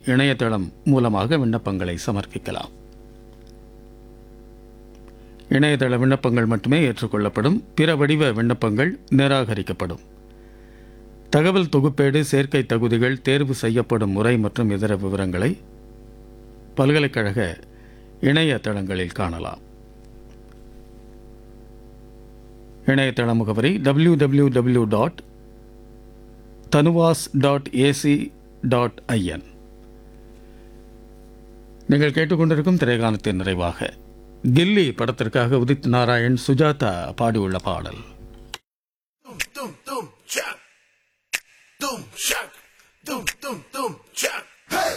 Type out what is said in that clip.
இணையதளம் மூலமாக விண்ணப்பங்களை சமர்ப்பிக்கலாம் இணையதள விண்ணப்பங்கள் மட்டுமே ஏற்றுக்கொள்ளப்படும் பிற வடிவ விண்ணப்பங்கள் நிராகரிக்கப்படும் தகவல் தொகுப்பேடு சேர்க்கை தகுதிகள் தேர்வு செய்யப்படும் முறை மற்றும் இதர விவரங்களை பல்கலைக்கழக இணையதளங்களில் காணலாம் இணையதள முகவரி W W W dot tanuvas dot AC dot IN நீங்கள் கேட்டுக்கொண்டிருக்கும் திரைகாணத்தின் நிறைவாக கில்லி படத்திற்காக உதித் நாராயண் சுஜாதா பாடியுள்ள பாடல் Dum dum dum chuck. Dum chuck. Dum dum dum chuck.